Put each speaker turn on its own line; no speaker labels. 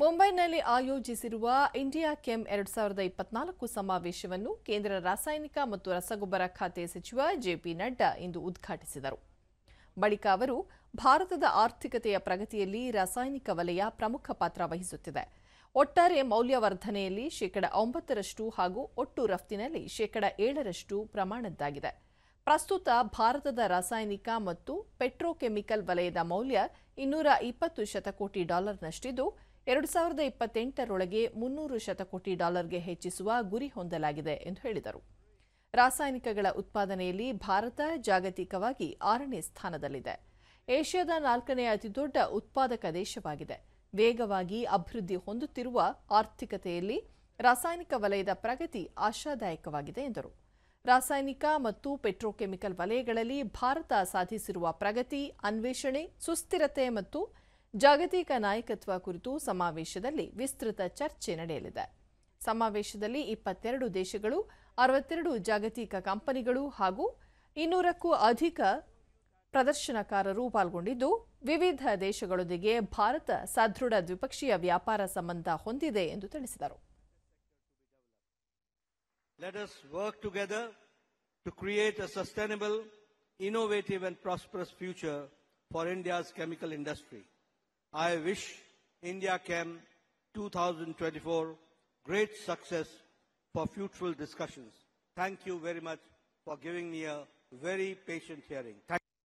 ಮುಂಬೈನಲ್ಲಿ ಆಯೋಜಿಸಿರುವ ಇಂಡಿಯಾ ಕೆಮ್ ಎರಡ್ ಸಾವಿರದ ಇಪ್ಪತ್ನಾಲ್ಕು ಸಮಾವೇಶವನ್ನು ಕೇಂದ್ರ ರಾಸಾಯನಿಕ ಮತ್ತು ರಸಗೊಬ್ಬರ ಖಾತೆ ಸಚಿವ ಜೆಪಿ ನಡ್ಡಾ ಇಂದು ಉದ್ಘಾಟಿಸಿದರು ಬಳಿಕ ಅವರು ಭಾರತದ ಆರ್ಥಿಕತೆಯ ಪ್ರಗತಿಯಲ್ಲಿ ರಾಸಾಯನಿಕ ವಲಯ ಪ್ರಮುಖ ಪಾತ್ರ ವಹಿಸುತ್ತಿದೆ ಒಟ್ಟಾರೆ ಮೌಲ್ಯವರ್ಧನೆಯಲ್ಲಿ ಶೇಕಡ ಒಂಬತ್ತರಷ್ಟು ಹಾಗೂ ಒಟ್ಟು ರಫ್ತಿನಲ್ಲಿ ಶೇಕಡ ಏಳರಷ್ಟು ಪ್ರಮಾಣದ್ದಾಗಿದೆ ಪ್ರಸ್ತುತ ಭಾರತದ ರಾಸಾಯನಿಕ ಮತ್ತು ಪೆಟ್ರೋಕೆಮಿಕಲ್ ವಲಯದ ಮೌಲ್ಯ ಇನ್ನೂರ ಇಪ್ಪತ್ತು ಶತಕೋಟಿ ಡಾಲರ್ನಷ್ಟಿದ್ದು ಎರಡು ಸಾವಿರದ ಇಪ್ಪತ್ತೆಂಟರೊಳಗೆ ಮುನ್ನೂರು ಶತಕೋಟಿ ಡಾಲರ್ಗೆ ಹೆಚ್ಚಿಸುವ ಗುರಿ ಹೊಂದಲಾಗಿದೆ ಎಂದು ಹೇಳಿದರು ರಾಸಾಯನಿಕಗಳ ಉತ್ಪಾದನೆಯಲ್ಲಿ ಭಾರತ ಜಾಗತಿಕವಾಗಿ ಆರನೇ ಸ್ಥಾನದಲ್ಲಿದೆ ಏಷ್ಯಾದ ನಾಲ್ಕನೇ ಅತಿದೊಡ್ಡ ಉತ್ಪಾದಕ ದೇಶವಾಗಿದೆ ವೇಗವಾಗಿ ಅಭಿವೃದ್ಧಿ ಹೊಂದುತ್ತಿರುವ ಆರ್ಥಿಕತೆಯಲ್ಲಿ ರಾಸಾಯನಿಕ ವಲಯದ ಪ್ರಗತಿ ಆಶಾದಾಯಕವಾಗಿದೆ ಎಂದರು ರಾಸಾಯನಿಕ ಮತ್ತು ಪೆಟ್ರೋಕೆಮಿಕಲ್ ವಲಯಗಳಲ್ಲಿ ಭಾರತ ಸಾಧಿಸಿರುವ ಪ್ರಗತಿ ಅನ್ವೇಷಣೆ ಸುಸ್ಥಿರತೆ ಮತ್ತು ಜಾಗತಿಕ ನಾಯಕತ್ವ ಕುರಿತು ಸಮಾವೇಶದಲ್ಲಿ ವಿಸ್ತೃತ ಚರ್ಚೆ ನಡೆಯಲಿದೆ ಸಮಾವೇಶದಲ್ಲಿ ಇಪ್ಪತ್ತೆರಡು ದೇಶಗಳು ಅರವತ್ತೆರಡು ಜಾಗತಿಕ ಕಂಪನಿಗಳು ಹಾಗೂ ಇನ್ನೂರಕ್ಕೂ ಅಧಿಕ ಪ್ರದರ್ಶನಕಾರರು ಪಾಲ್ಗೊಂಡಿದ್ದು ವಿವಿಧ ದೇಶಗಳೊಂದಿಗೆ ಭಾರತ ಸದೃಢ ದ್ವಿಪಕ್ಷೀಯ ವ್ಯಾಪಾರ ಸಂಬಂಧ ಹೊಂದಿದೆ ಎಂದು ತಿಳಿಸಿದರು
Let us work together to create a sustainable, innovative, and prosperous future for India's chemical industry. I wish India Chem 2024 great success for fruitful discussions. Thank you very much for giving me a very patient hearing. Thank